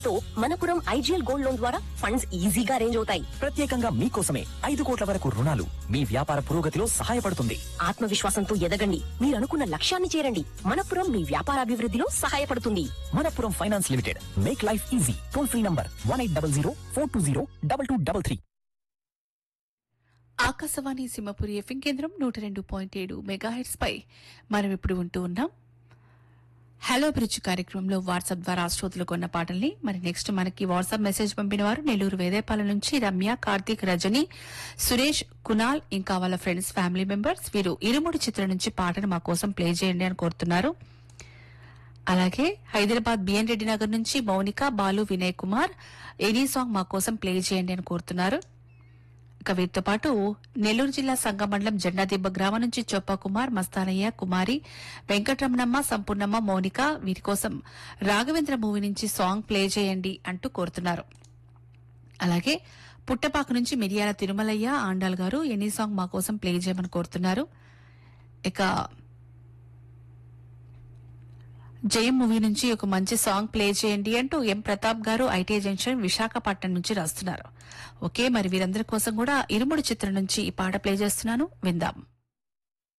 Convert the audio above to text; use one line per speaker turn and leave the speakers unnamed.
తో Manappuram IGL gold loan ద్వారా funds ఈజీగా అరేంజ్ అవుతాయి
ప్రత్యేకంగా మీకోసమే ఐదు కోట్ల వరకు రుణాలు మీ వ్యాపార పురోగతిలో సహాయపడుతుంది
ఆత్మవిశ్వాసంతో ఎదగండి మీరు అనుకున్న లక్ష్యాన్ని చేరండి మనపురం మీ వ్యాపారాభివృద్ధిలో సహాయపడుతుంది
Manappuram finance limited make life easy toll free number one eight double zero four two zero double two double three
Akashvani Simhapuri FM కేంద్రం నూట రెండు పాయింట్ ఏడు మెగాహెట్స్ పై మనం ఇప్పుడు ఉంటూ ఉన్నాం హలో బ్రిడ్జ్ కార్యక్రమంలో వాట్సాప్ ద్వారా శ్రోతలు కొన్న పాటల్ని మరి నెక్స్ట్ మనకి వాట్సాప్ మెసేజ్ పంపిన వారు నెల్లూరు వేదేపాలెం నుంచి రమ్య కార్తీక్ రజని సురేష్ కునాల్ ఇంకా వాళ్ళ ఫ్రెండ్స్ ఫ్యామిలీ మెంబర్స్ వీరు ఇరుముడి చిత్రం నుంచి పాటను మా కోసం ప్లే చేయండి అని కోరుతున్నారు అలాగే హైదరాబాద్ బిఎన్ రెడ్డి నగర్ నుంచి మౌనిక బాలు వినయ్ కుమార్ ఎనీ సాంగ్ మా కోసం ప్లే చేయండి అని కోరుతున్నారు ఇక వీరితో పాటు నెల్లూరు జిల్లా సంగమండలం జెండాదిబ్బ గ్రామం నుంచి చొప్ప కుమార్ మస్తానయ్య కుమారి వెంకటరమణమ్మ సంపూర్ణమ్మ మౌనిక వీరి కోసం రాఘవేంద్ర మూవీ నుంచి సాంగ్ ప్లే చేయండి అంటూ కోరుతున్నారు అలాగే పుట్టపాక నుంచి మిరియాల తిరుమలయ్య ఆండాల్ గారు ఎనీ సాంగ్ మా కోసం ప్లే చేయమని కోరుతున్నారు ఇక జయం మూవీ నుంచి ఒక మంచి సాంగ్ ప్లే చేయండి అంటూ ఎం ప్రతాప్ గారు ఐటీ జంక్షన్ విశాఖపట్నం నుంచి రాస్తున్నారు ఓకే మరి వీరందరి కోసం కూడా ఇరుముడి చిత్రం నుంచి ఈ పాట ప్లే చేస్తున్నాను విందాం